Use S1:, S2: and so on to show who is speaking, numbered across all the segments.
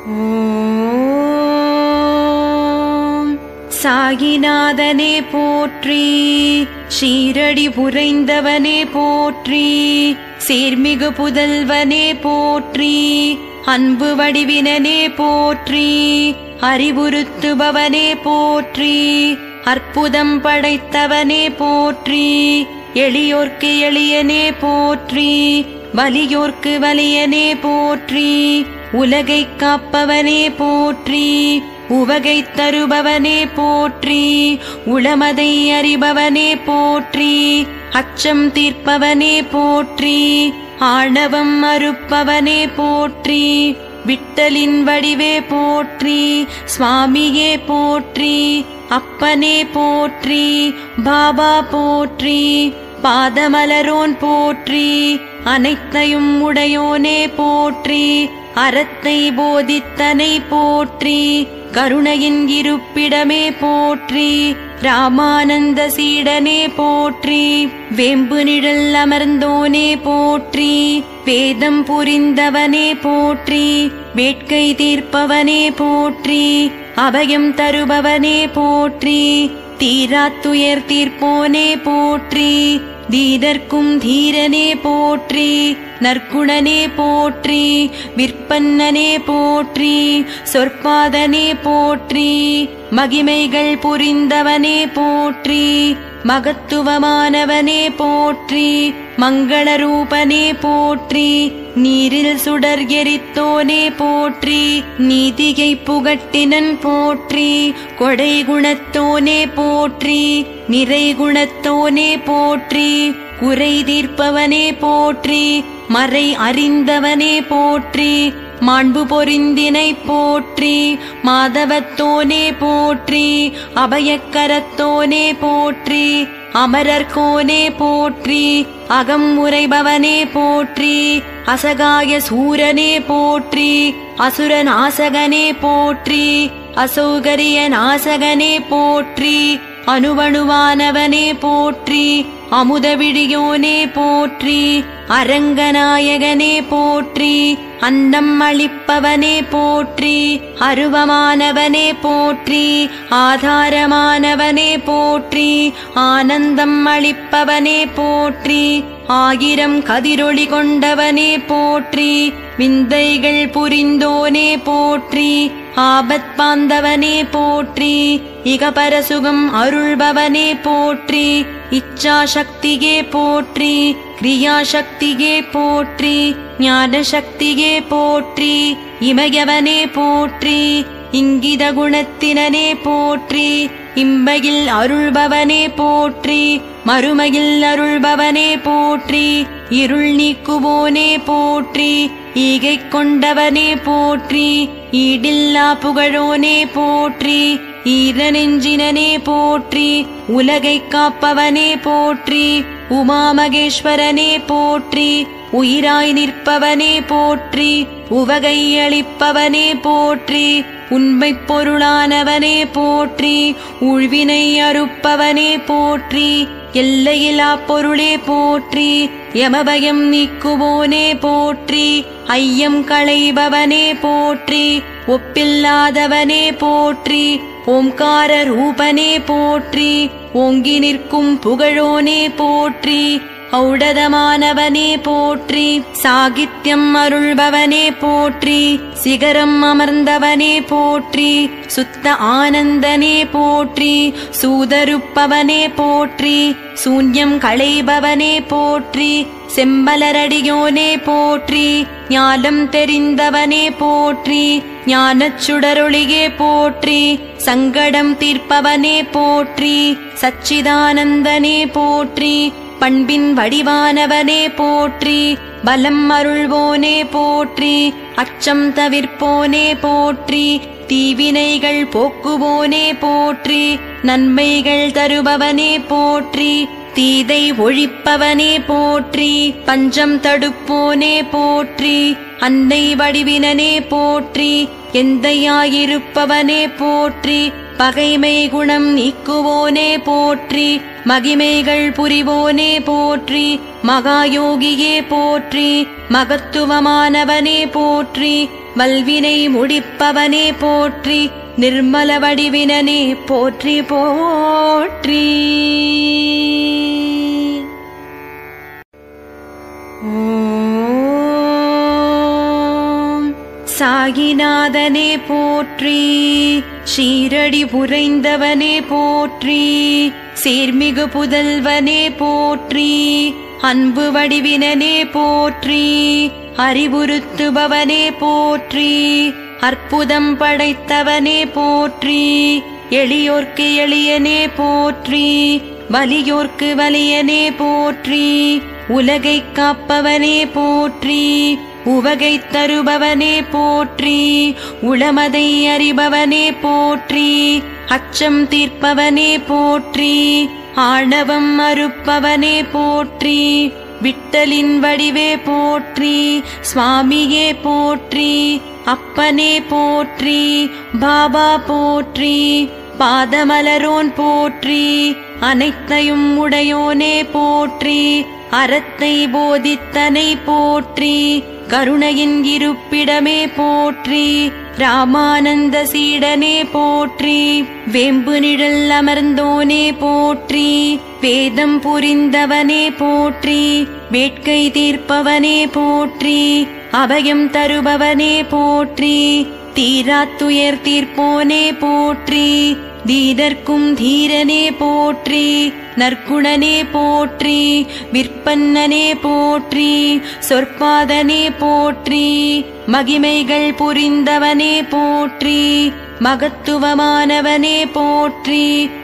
S1: ஓம் சாயிநாதனே போற்றி ஷீரடி புரைந்தவனே போற்றி சீர்மிகு புதல்வனே போற்றி அன்பு வடிவினனே போற்றி அறிவுறுத்துபவனே போற்றி அற்புதம் படைத்தவனே போற்றி எளியோர்க்கு எளியனே போற்றி வலியோர்க்கு வலியனே போற்றி உலகை காப்பவனே போற்றி உவகை தருபவனே போற்றி உளமதை அறிபவனே போற்றி அச்சம் தீர்ப்பவனே போற்றி ஆணவம் மறுப்பவனே போற்றி விட்டலின் வடிவே போற்றி சுவாமியே போற்றி அப்பனே போற்றி பாபா போற்றி பாதமலரோன் போற்றி அனைத்தையும் உடையோனே போற்றி அறத்தை போதித்தனை போற்றி கருணையின் இருப்பிடமே போற்றி ராமானந்த சீடனே போற்றி வேம்பு நிழல் அமர்ந்தோனே போற்றி வேதம் புரிந்தவனே போற்றி வேட்கை தீர்ப்பவனே போற்றி அபயம் தருபவனே போற்றி தீராத்துயர் தீர்ப்போனே போற்றி தீதர்க்கும் தீரனே போற்றி நற்குணனே போற்றி விற்பன்னனே போற்றி சொற்பாதனே போற்றி மகிமைகள் புரிந்தவனே போற்றி மகத்துவமானவனே போற்றி மங்களரூபனே போற்றி நீரில் சுடர் எரித்தோனே போற்றி நீதியை புகட்டினன் போற்றி கொடை குணத்தோனே போற்றி நிறை குணத்தோனே போற்றி குறை தீர்ப்பவனே போற்றி மறை அறிந்தவனே போற்றி மாண்பு பொருந்தினை போற்றி மாதவத்தோனே போற்றி அபயக்கரத்தோனே போற்றி அமரர்கோனே போற்றி அகம் உரைபவனே போற்றி அசகாய சூரனே போற்றி அசுரநாசகனே போற்றி அசௌகரிய நாசகனே போற்றி அணுவணுவானவனே போற்றி அமுதவிழியோனே போற்றி அரங்கநாயகனே போற்றி அன்னம் அளிப்பவனே போற்றி அருவமானவனே போற்றி ஆதாரமானவனே போற்றி ஆனந்தம் அளிப்பவனே போற்றி ஆயிரம் கதிரொளி கொண்டவனே போற்றி விந்தைகள் புரிந்தோனே போற்றி ஆபத் பாந்தவனே போற்றி இகபரசுகம் அருள்பவனே போற்றி இச்சாசக்தியே போற்றி கிரியாசக்தியே போற்றி ஞான சக்தியே போற்றி இமயவனே போற்றி இங்கித குணத்தினனே போற்றி இம்பையில் அருள்பவனே போற்றி மறுமையில் அருள்பவனே போற்றி இருள் நீக்குவோனே போற்றி ஈகை கொண்டவனே போற்றி ஈடில்லா புகழோனே போற்றி ஈரநெஞ்சினனே போற்றி உலகை காப்பவனே போற்றி உமாமகேஸ்வரனே போற்றி உயிராய் நிற்பவனே போற்றி உவகை அளிப்பவனே போற்றி உண்மைப் பொருளானவனே போற்றி உழ்வினை அறுப்பவனே போற்றி எல்லையிலா பொருளே போற்றி யமபயம் நீக்குவோனே போற்றி ஐயம் களைபவனே போற்றி ஒப்பில்லாதவனே போற்றி ஓம்கார ரூபனே போற்றி ஓங்கி நிற்கும் புகழோனே போற்றி ஔடதமானவனே போற்றி சாகித்யம் அருள்பவனே போற்றி சிகரம் அமர்ந்தவனே போற்றி சுத்த ஆனந்தனே போற்றி சூதருப்பவனே போற்றி சூன்யம் களைபவனே போற்றி செம்பலரடியோனே போற்றி ஞானம் தெரிந்தவனே போற்றி ஞானச் சுடரொளியே போற்றி சங்கடம் தீர்ப்பவனே போற்றி சச்சிதானந்தனே போற்றி பண்பின் வடிவானவனே போற்றி பலம் அருள்வோனே போற்றி அச்சம் தவிர்ப்போனே போற்றி தீவினைகள் போக்குவோனே போற்றி நன்மைகள் தருபவனே போற்றி தீதை ஒழிப்பவனே போற்றி பஞ்சம் தடுப்போனே போற்றி அன்னை வடிவினனே போற்றி எந்தையாயிருப்பவனே போற்றி பகைமை குணம் நீக்குவோனே போற்றி மகிமைகள் புரிவோனே போற்றி மகாயோகியே போற்றி மகத்துவமானவனே போற்றி வல்வினை முடிப்பவனே போற்றி நிர்மல வடிவினனே போற்றி போற்றி ஓம் சாகிநாதனே போற்றி ஷீரடி புரைந்தவனே போற்றி சீர்மிகு புதல்வனே போற்றி அன்பு வடிவினனே போற்றி அறிவுறுத்துபவனே போற்றி அற்புதம் படைத்தவனே போற்றி எளியோர்க்கு எளியனே போற்றி வலியோர்க்கு வலியனே போற்றி உலகைக் காப்பவனே போற்றி உவகை தருபவனே போற்றி உளமதை அறிபவனே போற்றி அச்சம் தீர்ப்பவனே போற்றி ஆணவம் அறுப்பவனே போற்றி விட்டலின் வடிவே போற்றி சுவாமியே போற்றி அப்பனே போற்றி பாபா போற்றி பாதமலரோன் போற்றி அனைத்தையும் உடையோனே போற்றி அறத்தை போதித்தனை போற்றி கருணையின் இருப்பிடமே போற்றி ராமானந்த சீடனே போற்றி வேம்பு நிழல் அமர்ந்தோனே போற்றி வேதம் புரிந்தவனே போற்றி வேட்கை தீர்ப்பவனே போற்றி அபயம் தருபவனே போற்றி தீராத்துயர் தீர்ப்போனே போற்றி தீரர்க்கும் தீரனே போற்றி நற்குணனே போற்றி விற்பன்னனே போற்றி சொற்பாதனே போற்றி மகிமைகள் புரிந்தவனே போற்றி மகத்துவமானவனே போற்றி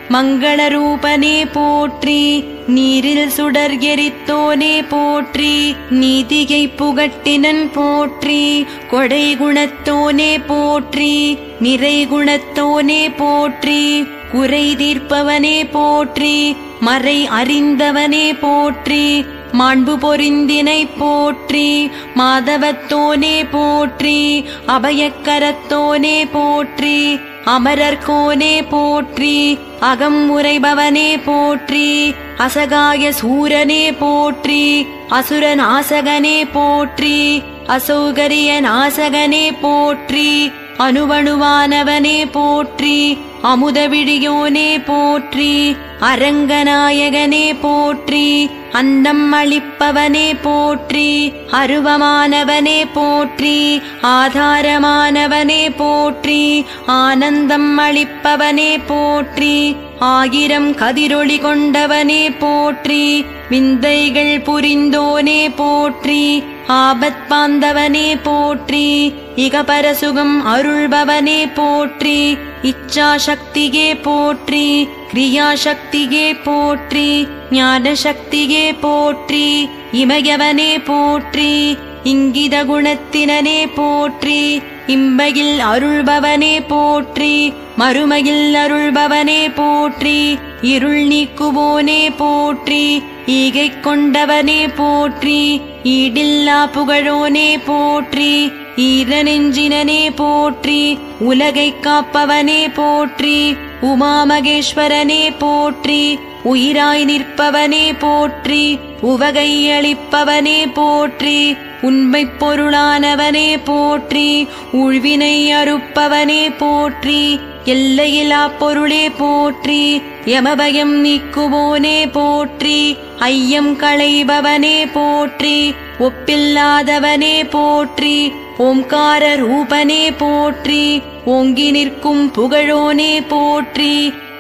S1: மங்களரூபனே போற்றி நீரில் சுடர் எரித்தோனே போற்றி நீதியை புகட்டினன் போற்றி கொடை குணத்தோனே போற்றி நிறை குணத்தோனே போற்றி குறை தீர்ப்பவனே போற்றி மறை அறிந்தவனே போற்றி மாண்பு பொரிந்தினை போற்றி மாதவத்தோனே போற்றி அபயக்கரத்தோனே போற்றி அமரர்கோனே போற்றி அகம் உரைபவனே போற்றி அசகாய சூரனே போற்றி அசுரநாசகனே போற்றி அசௌகரிய நாசகனே போற்றி அணுவணுவானவனே போற்றி அமுதவிழியோனே போற்றி அரங்கநாயகனே போற்றி அன்னம் அளிப்பவனே போற்றி அருவமானவனே போற்றி ஆதாரமானவனே போற்றி ஆனந்தம் அளிப்பவனே போற்றி ஆயிரம் கதிரொளி கொண்டவனே போற்றி விந்தைகள் புரிந்தோனே போற்றி ஆபத் பாந்தவனே போற்றி இகபரசுகம் அருள்பவனே போற்றி இச்சா சக்தியே போற்றி கிரியா சக்தியே போற்றி ஞான சக்தியே போற்றி இமயவனே போற்றி இங்கித குணத்தினனே போற்றி இம்பையில் அருள்பவனே போற்றி மறுமையில் அருள்பவனே போற்றி இருள் நீக்குவோனே போற்றி ஈகை கொண்டவனே போற்றி ஈடில்லா புகழோனே போற்றி ஈரநெஞ்சினனே போற்றி உலகை காப்பவனே போற்றி உமாமகேஸ்வரனே போற்றி உயிராய் நிற்பவனே போற்றி உவகை அளிப்பவனே போற்றி உண்மைப் பொருளானவனே போற்றி உழ்வினை அறுப்பவனே போற்றி எல்லையிலா பொருளே போற்றி யமபயம் நீக்குவோனே போற்றி ஐயம் களைபவனே போற்றி ஒப்பில்லாதவனே போற்றி ஓம்கார ரூபனே போற்றி ஓங்கி நிற்கும் புகழோனே போற்றி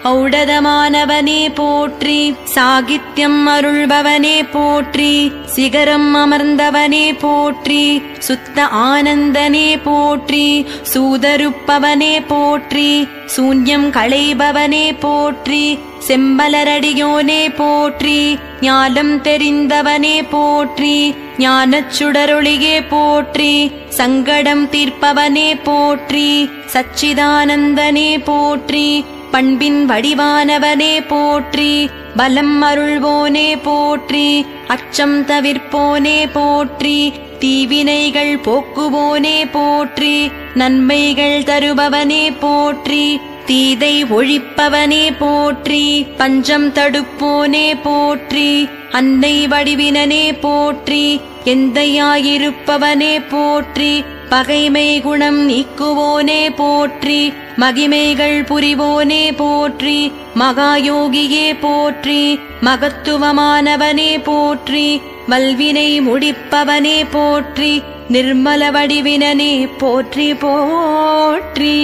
S1: ஔடதமானவனே போற்றி சாகித்யம் அருள்பவனே போற்றி சிகரம் அமர்ந்தவனே போற்றி சுத்த ஆனந்தனே போற்றி சூதருப்பவனே போற்றி சூன்யம் களைபவனே போற்றி செம்பலரடியோனே போற்றி ஞானம் தெரிந்தவனே போற்றி ஞானச் சுடரொளியே போற்றி சங்கடம் தீர்ப்பவனே போற்றி சச்சிதானந்தனே போற்றி பண்பின் வடிவானவனே போற்றி பலம் அருள்வோனே போற்றி அச்சம் தவிர்ப்போனே போற்றி தீவினைகள் போக்குவோனே போற்றி நன்மைகள் தருபவனே போற்றி தீதை ஒழிப்பவனே போற்றி பஞ்சம் தடுப்போனே போற்றி அன்னை வடிவினனே போற்றி எந்தையாயிருப்பவனே போற்றி பகைமை குணம் நீக்குவோனே போற்றி மகிமைகள் புரிவோனே போற்றி மகாயோகியே போற்றி மகத்துவமானவனே போற்றி வல்வினை முடிப்பவனே போற்றி நிர்மல வடிவினனே போற்றி போற்றி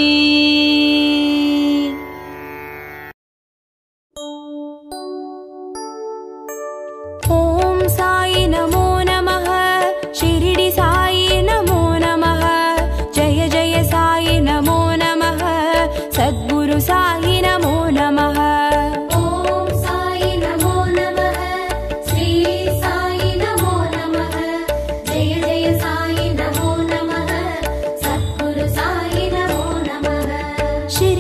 S2: ॐ साई नमो नमः शिरिडि साई नमो नमः जय जय साई नमो नमः सद्गुरु साई नमो नमः
S3: ॐ साई नमो नमः श्री साई नमो नमः जय जय साई नमो नमः सद्गुरु साई नमो नमः
S2: शिरिडि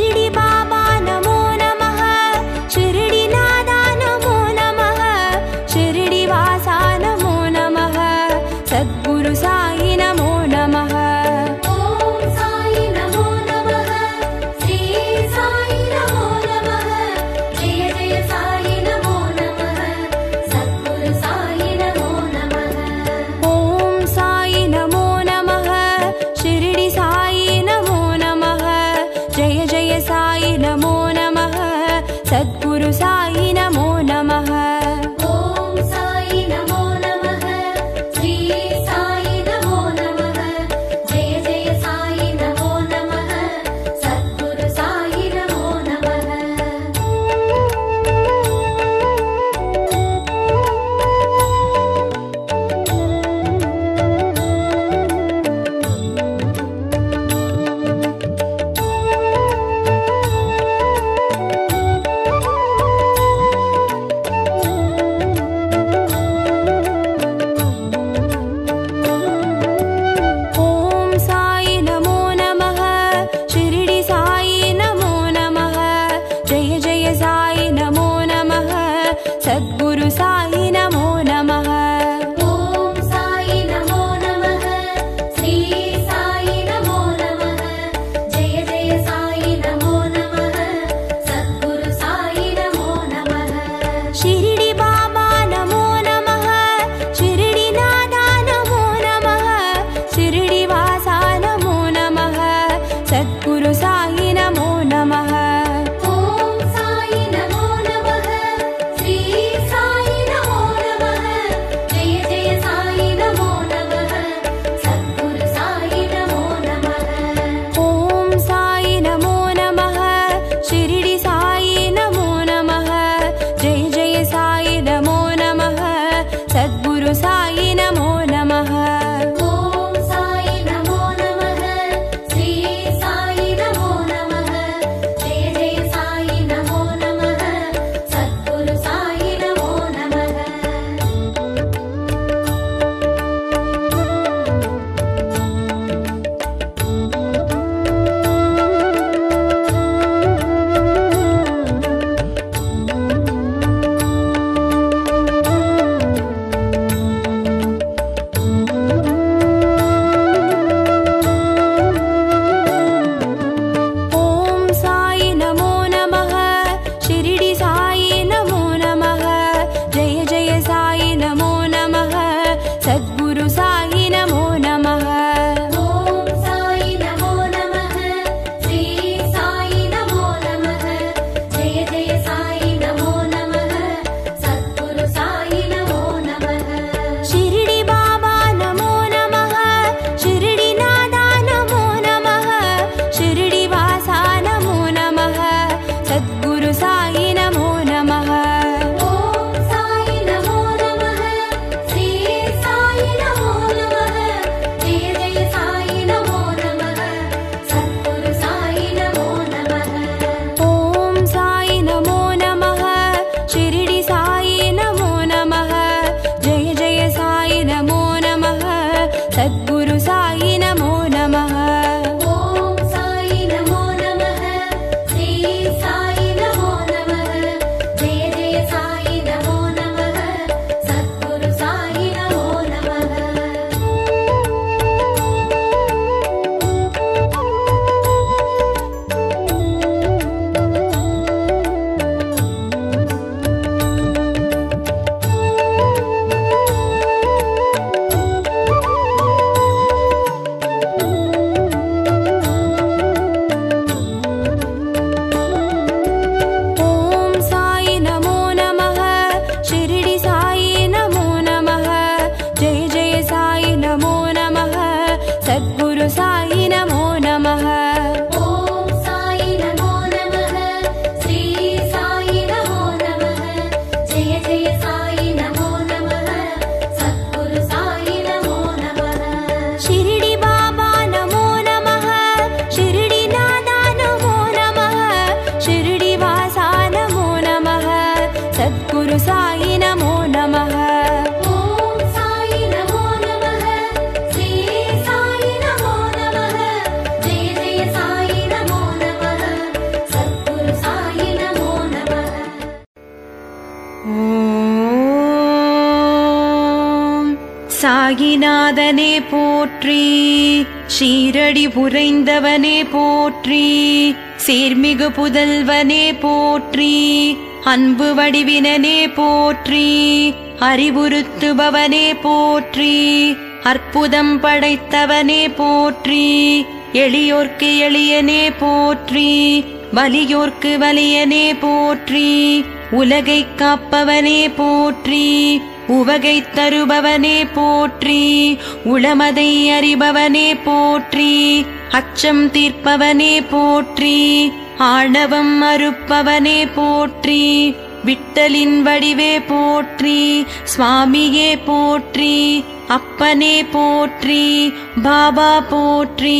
S1: சாயிநாதனே போற்றி ஷீரடி புரைந்தவனே போற்றி சீர்மிகு புதல்வனே போற்றி அன்பு வடிவினனே போற்றி அறிவுறுத்துபவனே போற்றி அற்புதம் படைத்தவனே போற்றி எளியோர்க்கு எளியனே போற்றி வலியோர்க்கு வலியனே போற்றி உலகை காப்பவனே போற்றி உவகை தருபவனே போற்றி உளமதை அறிபவனே போற்றி அச்சம் தீர்ப்பவனே போற்றி ஆணவம் மறுப்பவனே போற்றி விட்டலின் வடிவே போற்றி சுவாமியே போற்றி அப்பனே போற்றி பாபா போற்றி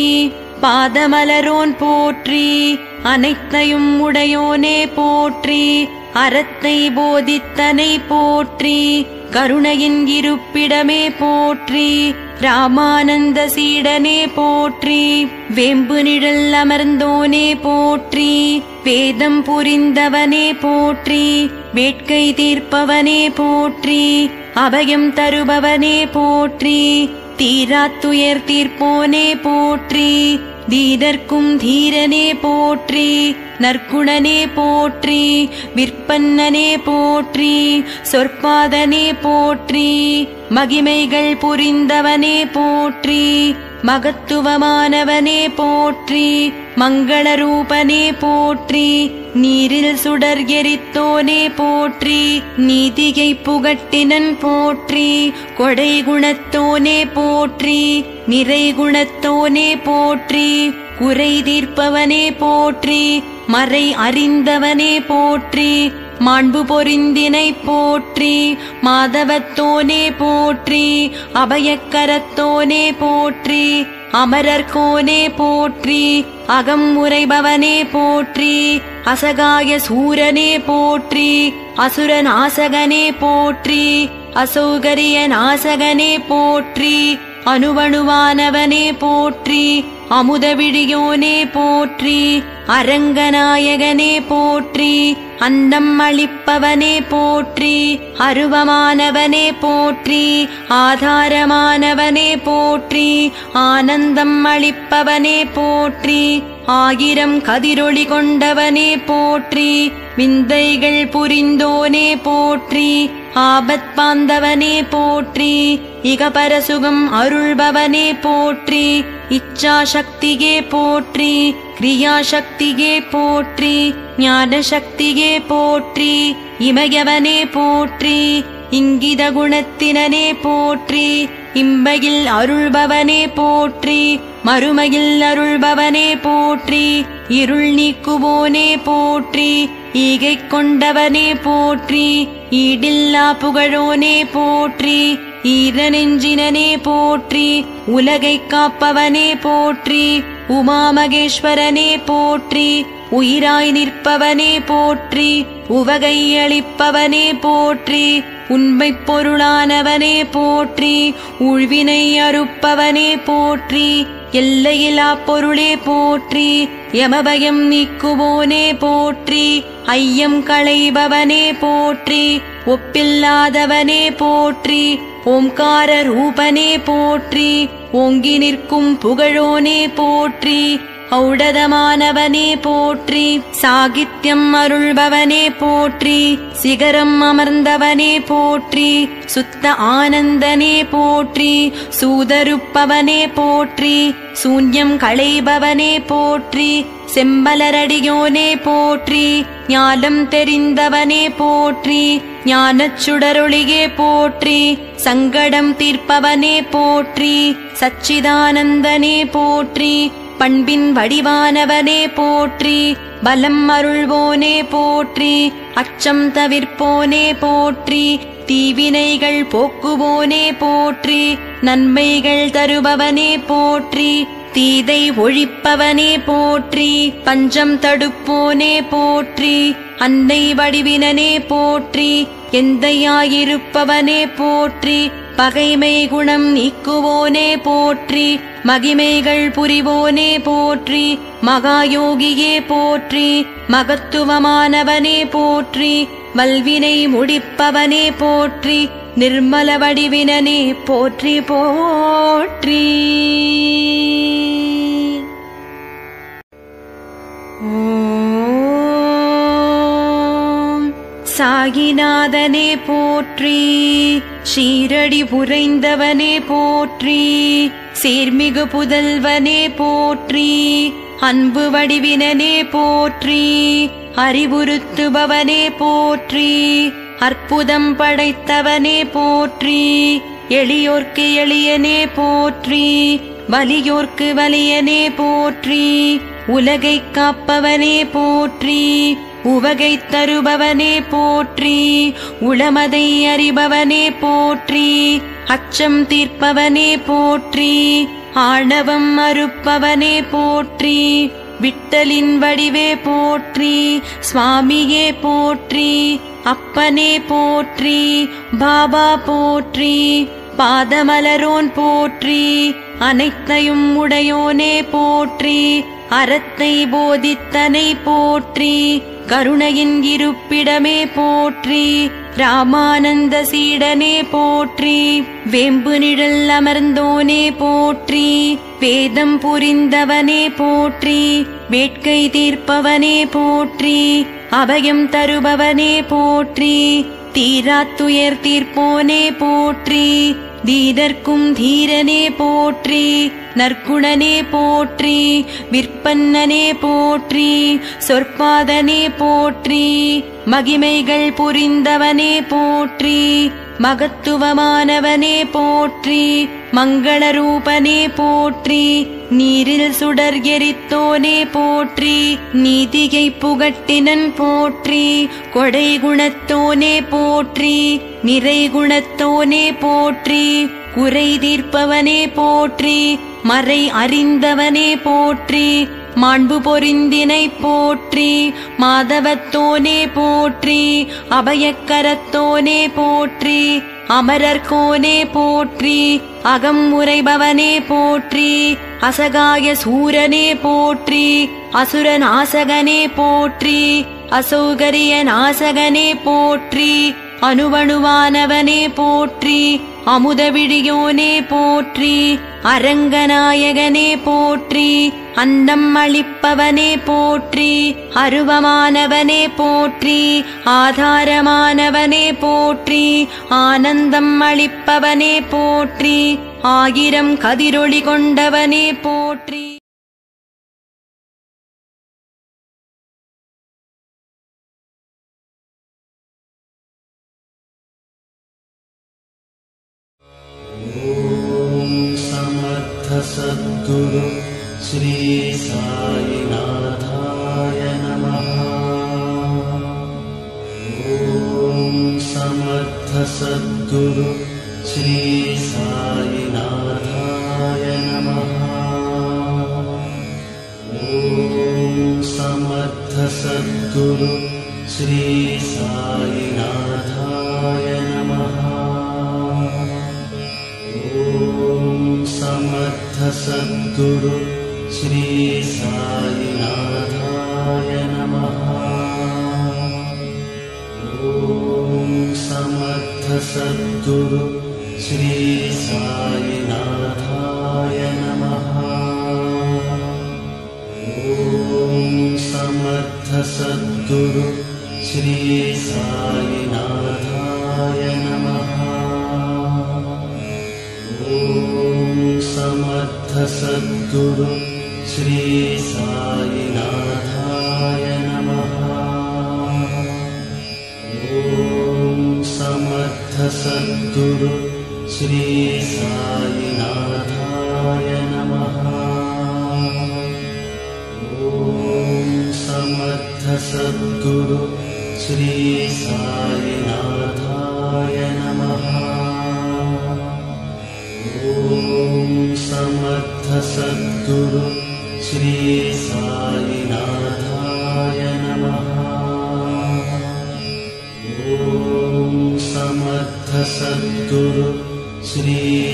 S1: பாதமலரோன் போற்றி அனைத்தையும் உடையோனே போற்றி அறத்தை போதித்தனை போற்றி கருணையின் இருப்பிடமே போற்றி ராமானந்த சீடனே போற்றி வேம்பு நிழல் அமர்ந்தோனே போற்றி வேதம் புரிந்தவனே போற்றி வேட்கை தீர்ப்பவனே போற்றி அபயம் தருபவனே போற்றி தீராத்துயர் தீர்ப்போனே போற்றி தீரர்க்கும் தீரனே போற்றி நற்குணனே போற்றி விற்பன்னனே போற்றி சொற்பாதனே போற்றி மகிமைகள் புரிந்தவனே போற்றி மகத்துவமானவனே போற்றி மங்களரூபனே போற்றி நீரில் சுடர் எரித்தோனே போற்றி நீதியை புகட்டினன் போற்றி கொடை குணத்தோனே போற்றி நிறை குணத்தோனே போற்றி குறை தீர்ப்பவனே போற்றி மறை அறிந்தவனே போற்றி மாண்பு பொரிந்தினை போற்றி மாதவத்தோனே போற்றி அபயக்கரத்தோனே போற்றி அமரர்கோனே போற்றி அகம் உரைபவனே போற்றி அசகாய சூரனே போற்றி அசுரநாசகனே போற்றி அசௌகரிய நாசகனே போற்றி அணுவணுவானவனே போற்றி அமுதவிழியோனே போற்றி அரங்கநாயகனே போற்றி அன்னம் அளிப்பவனே போற்றி அருவமானவனே போற்றி ஆதாரமானவனே போற்றி ஆனந்தம் அளிப்பவனே போற்றி ஆயிரம் கதிரொளி கொண்டவனே போற்றி விந்தைகள் புரிந்தோனே போற்றி ஆபத் பாந்தவனே போற்றி இகபரசுகம் அருள்பவனே போற்றி இச்சா சக்தியே போற்றி கிரியா சக்தியே போற்றி ஞான சக்தியே போற்றி இமயவனே போற்றி இங்கித குணத்தினனே போற்றி இம்பையில் அருள்பவனே போற்றி மறுமையில் அருள்பவனே போற்றி இருள் நீக்குவோனே போற்றி ஈகை கொண்டவனே போற்றி ஈடில்லா புகழோனே போற்றி ஈரநெஞ்சினனே போற்றி உலகை காப்பவனே போற்றி உமாமகேஸ்வரனே போற்றி உயிராய் நிற்பவனே போற்றி உவகை அளிப்பவனே போற்றி உண்மைப் பொருளானவனே போற்றி உழ்வினை அறுப்பவனே போற்றி எல்லையிலா பொருளே போற்றி யமபயம் நீக்குவோனே போற்றி ஐயம் களைபவனே போற்றி ஒப்பில்லாதவனே போற்றி ஓம்கார ரூபனே போற்றி ஓங்கி நிற்கும் புகழோனே போற்றி ஔடதமானவனே போற்றி சாகித்யம் அருள்பவனே போற்றி சிகரம் அமர்ந்தவனே போற்றி சுத்த ஆனந்தனே போற்றி சூதருப்பவனே போற்றி சூன்யம் களைபவனே போற்றி செம்பலரடியோனே போற்றி ஞானம் தெரிந்தவனே போற்றி ஞானச் சுடரொளியே போற்றி சங்கடம் தீர்ப்பவனே போற்றி சச்சிதானந்தனே போற்றி பண்பின் வடிவானவனே போற்றி பலம் அருள்வோனே போற்றி அச்சம் தவிர்ப்போனே போற்றி தீவினைகள் போக்குவோனே போற்றி நன்மைகள் தருபவனே போற்றி தீதை ஒழிப்பவனே போற்றி பஞ்சம் தடுப்போனே போற்றி அன்னை வடிவினனே போற்றி எந்தையாயிருப்பவனே போற்றி பகைமை குணம் நீக்குவோனே போற்றி மகிமைகள் புரிவோனே போற்றி மகாயோகியே போற்றி மகத்துவமானவனே போற்றி வல்வினை முடிப்பவனே போற்றி நிர்மல வடிவினனே போற்றி போற்றி ஓம் சாயிநாதனே போற்றி ஷீரடி புரைந்தவனே போற்றி சீர்மிகு புதல்வனே போற்றி அன்பு வடிவினனே போற்றி அறிவுறுத்துபவனே போற்றி அற்புதம் படைத்தவனே போற்றி எளியோர்க்கு எளியனே போற்றி வலியோர்க்கு வலியனே போற்றி உலகைக் காப்பவனே போற்றி உவகை தருபவனே போற்றி உளமதை அறிபவனே போற்றி அச்சம் தீர்ப்பவனே போற்றி ஆணவம் அறுப்பவனே போற்றி விட்டலின் வடிவே போற்றி சுவாமியே போற்றி அப்பனே போற்றி பாபா போற்றி பாதமலரோன் போற்றி அனைத்தையும் உடையோனே போற்றி அறத்தை போதித்தனை போற்றி கருணையின் இருப்பிடமே போற்றி ராமானந்த சீடனே போற்றி வேம்பு நிழல் அமர்ந்தோனே போற்றி வேதம் புரிந்தவனே போற்றி வேட்கை தீர்ப்பவனே போற்றி அபயம் தருபவனே போற்றி தீராத்துயர் தீர்ப்போனே போற்றி தீரர்க்கும் தீரனே போற்றி நற்குணனே போற்றி விற்பன்னனே போற்றி சொற்பாதனே போற்றி மகிமைகள் புரிந்தவனே போற்றி மகத்துவமானவனே போற்றி மங்களரூபனே போற்றி நீரில் சுடர் எரித்தோனே போற்றி நீதியை புகட்டினன் போற்றி கொடை குணத்தோனே போற்றி நிறை குணத்தோனே போற்றி குறை தீர்ப்பவனே போற்றி மறை அறிந்தவனே போற்றி மாண்பு பொரிந்தினை போற்றி மாதவத்தோனே போற்றி அபயக்கரத்தோனே போற்றி அமரர்கோனே போற்றி அகம் உரைபவனே போற்றி அசகாய சூரனே போற்றி அசுரநாசகனே போற்றி அசௌகரிய நாசகனே போற்றி அணுவணுவானவனே போற்றி அமுதவிழியோனே போற்றி அரங்கநாயகனே போற்றி அன்னம் அளிப்பவனே போற்றி அருவமானவனே போற்றி ஆதாரமானவனே போற்றி ஆனந்தம் அளிப்பவனே போற்றி ஆயிரம் கதிரொளி கொண்டவனே போற்றி
S4: समर्थ सद्गुरु श्री साईनाथाय नमः ॐ समर्थ सद्गुरु श्री साईनाथाय नमः ॐ समर्थ सद्गुरु श्री साईनाथाय नमः ॐ समर्थ सद्गुरु श्री साईनाथाय नमः ॐ समर्थ सद्गुरु श्री साईनाथाय नमः ॐ समर्थ सद्गुरु श्री साईनाथाय नमः ॐ समर्थ सद्गुरु श्री साईनाथाय नमः ॐ समर्थ सद्गुरु श्री साईनाथाय नमः ॐ समर्थ सद्गुरु श्री साईनाथाय नमः ॐ समर्थ सद्गुरु श्री साईनाथाय नमः ॐ समर्थ सद्गुरु श्री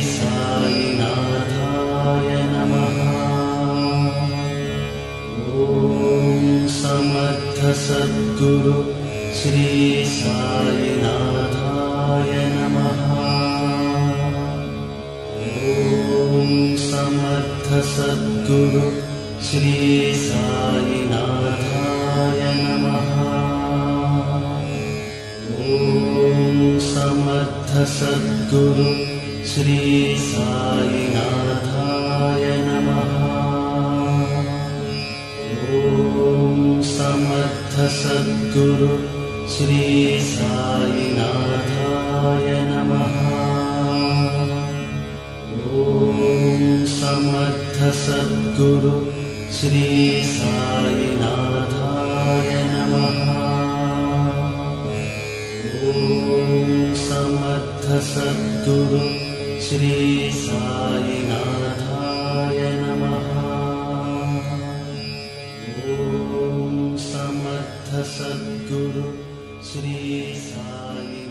S4: साईनाथाय नमः ॐ समर्थ सद्गुरु श्री साईनाथाय नमः ॐ समर्थ सद्गुरु श्री साईनाथाय नमः ॐ समर्थ सद्गुरु श्री साईनाथाय नमः ॐ समर्थ सद्गुरु श्री साईनाथाय नमः ॐ समर्थ सद्गुरु श्री साईनाथाय नमः ॐ समर्थ सद्गुरु श्री साईनाथाय नमः ॐ समर्थ सद्गुरु श्री साई